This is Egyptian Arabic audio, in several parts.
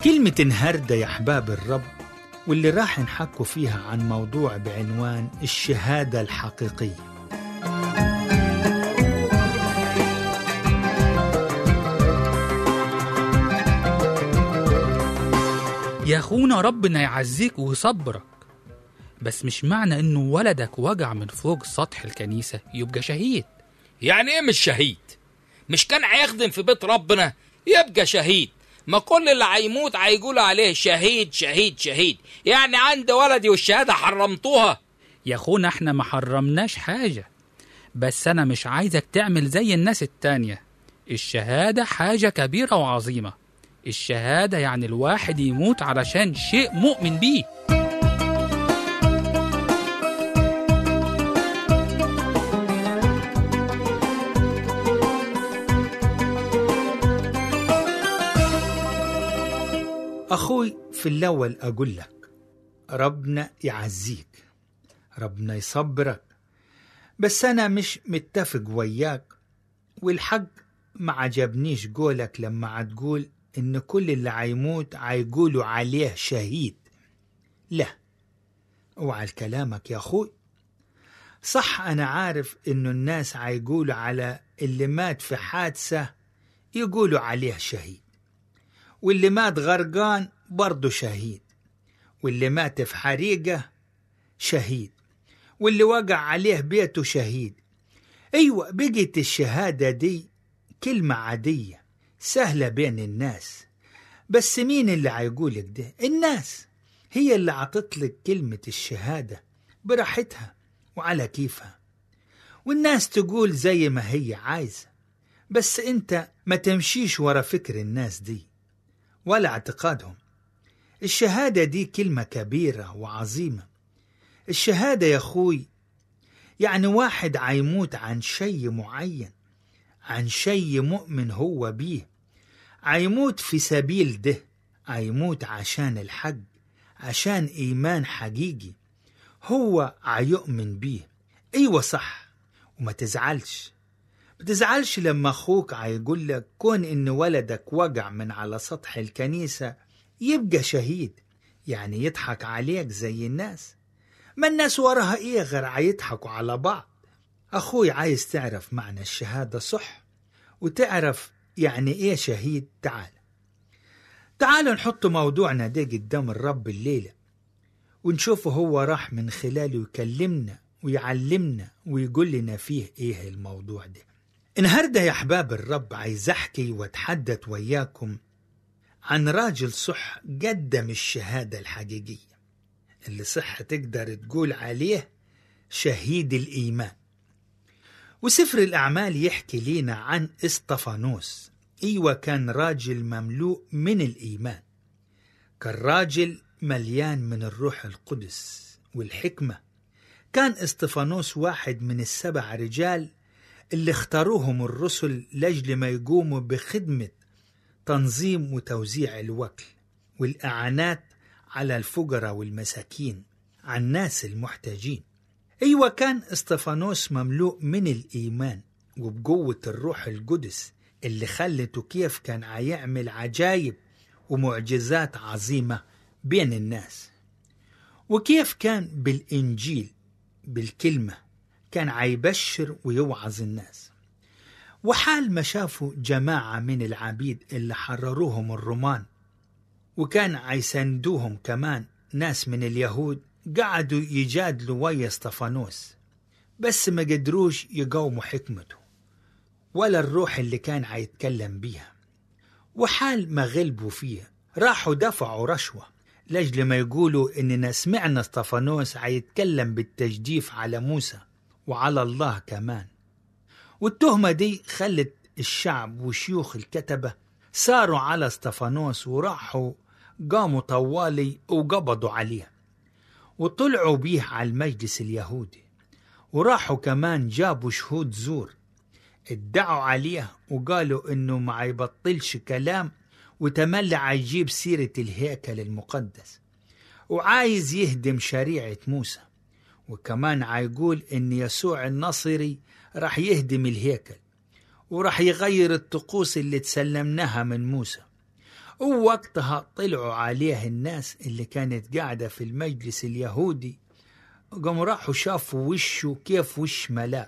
كلمة انهردة يا أحباب الرب واللي راح نحكوا فيها عن موضوع بعنوان الشهادة الحقيقية يا أخونا ربنا يعزيك ويصبرك بس مش معنى إنه ولدك وجع من فوق سطح الكنيسة يبقى شهيد يعني ايه مش شهيد مش كان هيخدم في بيت ربنا يبقى شهيد ما كل اللي هيموت هيقولوا عليه شهيد شهيد شهيد يعني عند ولدي والشهادة حرمتوها يا أخونا إحنا ما حرمناش حاجة بس أنا مش عايزك تعمل زي الناس التانية الشهادة حاجة كبيرة وعظيمة الشهادة يعني الواحد يموت علشان شيء مؤمن بيه أخوي في الأول أقول لك ربنا يعزيك ربنا يصبرك بس أنا مش متفق وياك والحق ما عجبنيش قولك لما عتقول إن كل اللي عيموت عيقولوا عليه شهيد لا اوعى كلامك يا أخوي صح أنا عارف إنه الناس عيقولوا على اللي مات في حادثة يقولوا عليه شهيد واللي مات غرقان برضه شهيد واللي مات في حريقة شهيد واللي وقع عليه بيته شهيد أيوة بقت الشهادة دي كلمة عادية سهلة بين الناس بس مين اللي عيقولك ده الناس هي اللي عطتلك كلمة الشهادة براحتها وعلى كيفها والناس تقول زي ما هي عايزة بس انت ما تمشيش ورا فكر الناس دي ولا اعتقادهم الشهادة دي كلمة كبيرة وعظيمة الشهادة يا أخوي يعني واحد عيموت عن شيء معين عن شيء مؤمن هو بيه عيموت في سبيل ده عيموت عشان الحق عشان إيمان حقيقي هو عيؤمن بيه أيوة صح وما تزعلش ما تزعلش لما أخوك عيقول لك كون إن ولدك وقع من على سطح الكنيسة يبقى شهيد يعني يضحك عليك زي الناس ما الناس وراها إيه غير عيضحكوا على بعض أخوي عايز تعرف معنى الشهادة صح وتعرف يعني إيه شهيد تعال تعالوا نحط موضوعنا ده قدام الرب الليلة ونشوفه هو راح من خلاله يكلمنا ويعلمنا ويقول لنا فيه إيه الموضوع ده النهاردة يا أحباب الرب عايز أحكي وأتحدث وياكم عن راجل صح قدم الشهادة الحقيقية اللي صح تقدر تقول عليه شهيد الإيمان وسفر الأعمال يحكي لينا عن اسطفانوس أيوة كان راجل مملوء من الإيمان كان راجل مليان من الروح القدس والحكمة كان اسطفانوس واحد من السبع رجال اللي اختاروهم الرسل لأجل ما يقوموا بخدمة تنظيم وتوزيع الوكل والإعانات على الفقراء والمساكين عن الناس المحتاجين أيوة كان استفانوس مملوء من الإيمان وبقوة الروح القدس اللي خلته كيف كان عيعمل عجايب ومعجزات عظيمة بين الناس وكيف كان بالإنجيل بالكلمة كان عيبشر ويوعظ الناس وحال ما شافوا جماعة من العبيد اللي حرروهم الرومان وكان عيسندوهم كمان ناس من اليهود قعدوا يجادلوا ويا استفانوس بس ما قدروش يقاوموا حكمته ولا الروح اللي كان عيتكلم بيها وحال ما غلبوا فيها راحوا دفعوا رشوة لأجل ما يقولوا إننا سمعنا استفانوس عيتكلم بالتجديف على موسى وعلى الله كمان والتهمة دي خلت الشعب وشيوخ الكتبة ساروا على استفانوس وراحوا قاموا طوالي وقبضوا عليه وطلعوا بيه على المجلس اليهودي وراحوا كمان جابوا شهود زور ادعوا عليه وقالوا انه ما يبطلش كلام وتملع يجيب سيرة الهيكل المقدس وعايز يهدم شريعة موسى وكمان عيقول ان يسوع النصري راح يهدم الهيكل وراح يغير الطقوس اللي تسلمناها من موسى ووقتها طلعوا عليه الناس اللي كانت قاعدة في المجلس اليهودي قاموا راحوا شافوا وشه كيف وش ملاك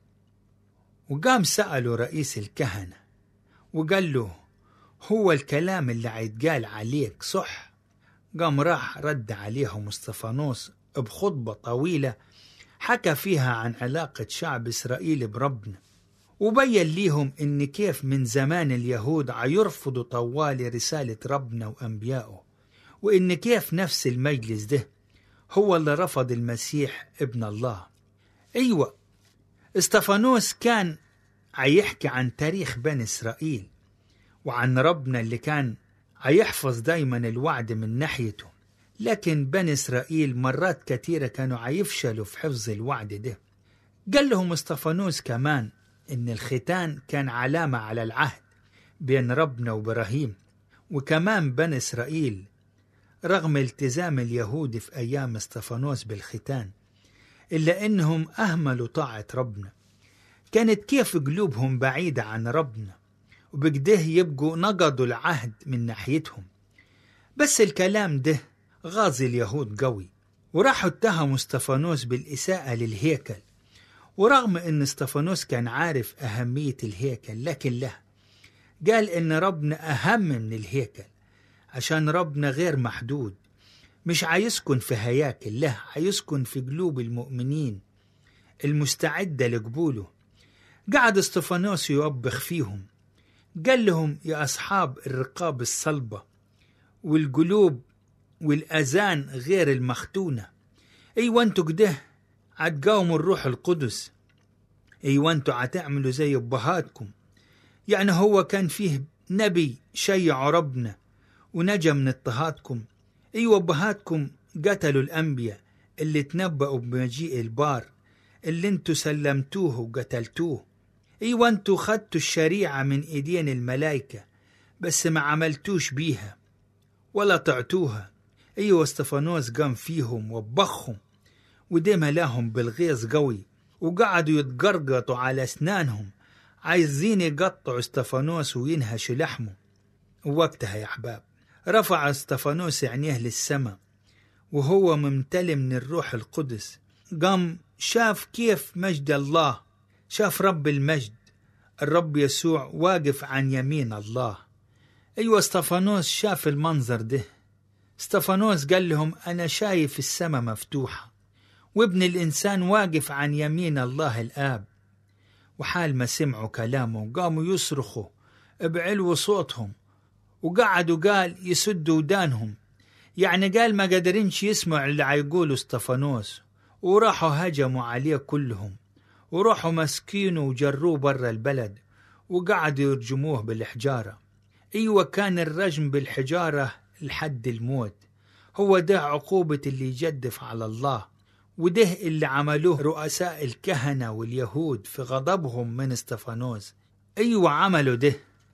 وقام سألوا رئيس الكهنة وقال له هو الكلام اللي عيتقال عليك صح قام راح رد عليهم اسطفانوس بخطبة طويلة حكى فيها عن علاقة شعب إسرائيل بربنا وبين ليهم إن كيف من زمان اليهود عيرفضوا طوال رسالة ربنا وأنبيائه وإن كيف نفس المجلس ده هو اللي رفض المسيح ابن الله أيوة استفانوس كان عيحكي عن تاريخ بني إسرائيل وعن ربنا اللي كان عيحفظ دايما الوعد من ناحيته لكن بني إسرائيل مرات كتيرة كانوا عيفشلوا في حفظ الوعد ده قال لهم استفانوس كمان إن الختان كان علامة على العهد بين ربنا وإبراهيم وكمان بني إسرائيل رغم التزام اليهود في أيام استفانوس بالختان إلا إنهم أهملوا طاعة ربنا كانت كيف قلوبهم بعيدة عن ربنا وبكده يبقوا نقضوا العهد من ناحيتهم بس الكلام ده غاظي اليهود قوي وراحوا اتهموا استفانوس بالإساءة للهيكل ورغم ان استفانوس كان عارف أهمية الهيكل لكن له قال ان ربنا أهم من الهيكل عشان ربنا غير محدود مش عايزكن في هياكل له عايزكن في قلوب المؤمنين المستعدة لقبوله قعد استفانوس يوبخ فيهم قال لهم يا أصحاب الرقاب الصلبة والقلوب والأذان غير المختونة أيوة أنتوا كده عتقاوموا الروح القدس أيوة أنتوا عتعملوا زي أبهاتكم يعني هو كان فيه نبي شيع ربنا ونجا من اضطهادكم أيوة أبهاتكم قتلوا الأنبياء اللي تنبأوا بمجيء البار اللي انتوا سلمتوه وقتلتوه أيوة انتوا خدتوا الشريعة من إيدين الملايكة بس ما عملتوش بيها ولا طعتوها أيوة استفانوس قام فيهم وبخهم وده ملاهم بالغيظ قوي وقعدوا يتقرقطوا على أسنانهم عايزين يقطعوا استفانوس وينهشوا لحمه ووقتها يا أحباب رفع استفانوس عينيه للسماء وهو ممتلئ من الروح القدس قام شاف كيف مجد الله شاف رب المجد الرب يسوع واقف عن يمين الله أيوة استفانوس شاف المنظر ده استفانوس قال لهم أنا شايف السماء مفتوحة وابن الإنسان واقف عن يمين الله الآب وحال ما سمعوا كلامه قاموا يصرخوا بعلو صوتهم وقعدوا قال يسدوا ودانهم يعني قال ما قادرينش يسمعوا اللي عيقولوا استفانوس وراحوا هجموا عليه كلهم وراحوا مسكينه وجروه برا البلد وقعدوا يرجموه بالحجارة أيوة كان الرجم بالحجارة لحد الموت هو ده عقوبة اللي يجدف على الله وده اللي عملوه رؤساء الكهنة واليهود في غضبهم من استفانوس أيوة عملوا ده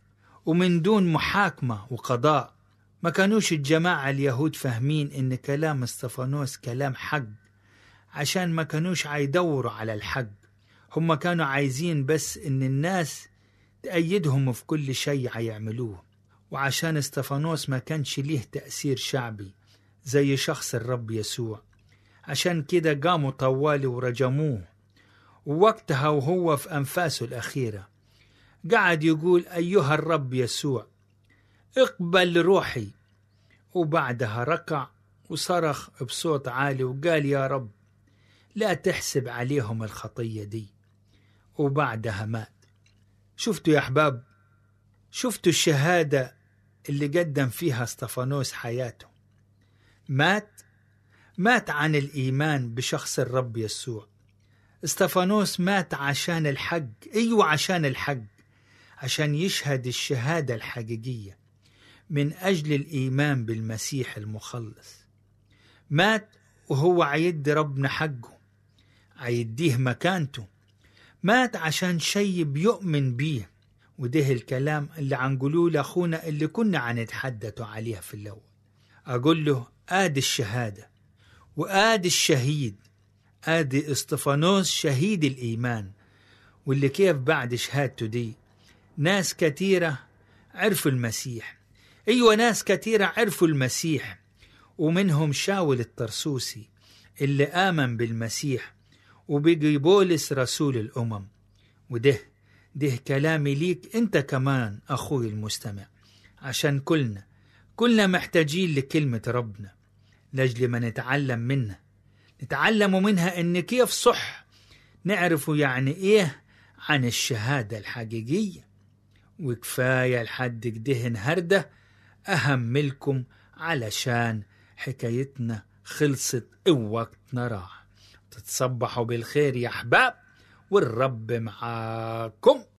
ومن دون محاكمة وقضاء ما كانوش الجماعة اليهود فاهمين إن كلام استفانوس كلام حق عشان ما كانوش عيدوروا على الحق هم كانوا عايزين بس إن الناس تأيدهم في كل شيء عيعملوه وعشان استفانوس ما كانش ليه تأثير شعبي زي شخص الرب يسوع عشان كده قاموا طوالي ورجموه ووقتها وهو في أنفاسه الأخيرة قعد يقول أيها الرب يسوع اقبل روحي وبعدها ركع وصرخ بصوت عالي وقال يا رب لا تحسب عليهم الخطية دي وبعدها مات شفتوا يا أحباب شفتوا الشهادة اللي قدم فيها استفانوس حياته مات مات عن الإيمان بشخص الرب يسوع استفانوس مات عشان الحق أيوة عشان الحق عشان يشهد الشهادة الحقيقية من أجل الإيمان بالمسيح المخلص مات وهو عيدي ربنا حقه عيديه مكانته مات عشان شي بيؤمن بيه وده الكلام اللي عنقولوه لأخونا اللي كنا عنتحدثوا عليه في الأول أقول له آدي الشهادة وآدي الشهيد آدي استفانوس شهيد الإيمان واللي كيف بعد شهادته دي ناس كتيرة عرفوا المسيح أيوة ناس كتيرة عرفوا المسيح ومنهم شاول الطرسوسي اللي آمن بالمسيح وبقي بولس رسول الأمم وده ده كلامي ليك انت كمان أخوي المستمع عشان كلنا كلنا محتاجين لكلمة ربنا لأجل ما نتعلم منها نتعلم منها إن كيف صح نعرف يعني إيه عن الشهادة الحقيقية وكفاية لحد كده النهاردة أهملكم علشان حكايتنا خلصت وقتنا راح تتصبحوا بالخير يا أحباب والرب معاكم